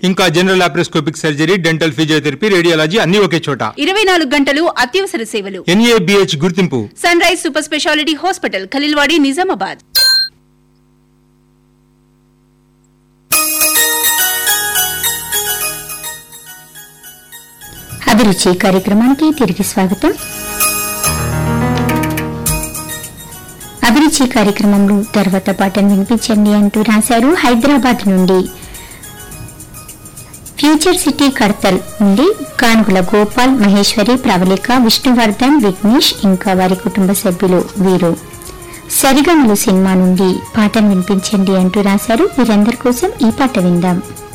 ఇంకా general laparoscopic surgery dental physiotherapy radiology అన్ని ఒకే చోట ఇరవై నాలుగు గంటలు అత్యవసర సేవలు ఎన్ఏబిహెచ్ గుర్తింపు sunrise super speciality hospital Khaleelwadi Nizamabad అభిరుచి కార్యక్రమానికి తిరిగి స్వాగతం అభిరుచి కార్యక్రమంలో తర్వాత పాటను వినిపించండి అంటూ రాశారు హైదరాబాద్ నుండి ఫ్యూచర్ సిటీ కడతల్ నుండి కానుగుల గోపాల్ మహేశ్వరి ప్రవళిక విష్ణువర్ధన్ విఘ్నేష్ ఇంకా వారి కుటుంబ సభ్యులు వీరు సరిగమలు సినిమా నుండి పాటను వినిపించండి అంటూ రాశారు వీరందరి కోసం ఈ పాట విందాం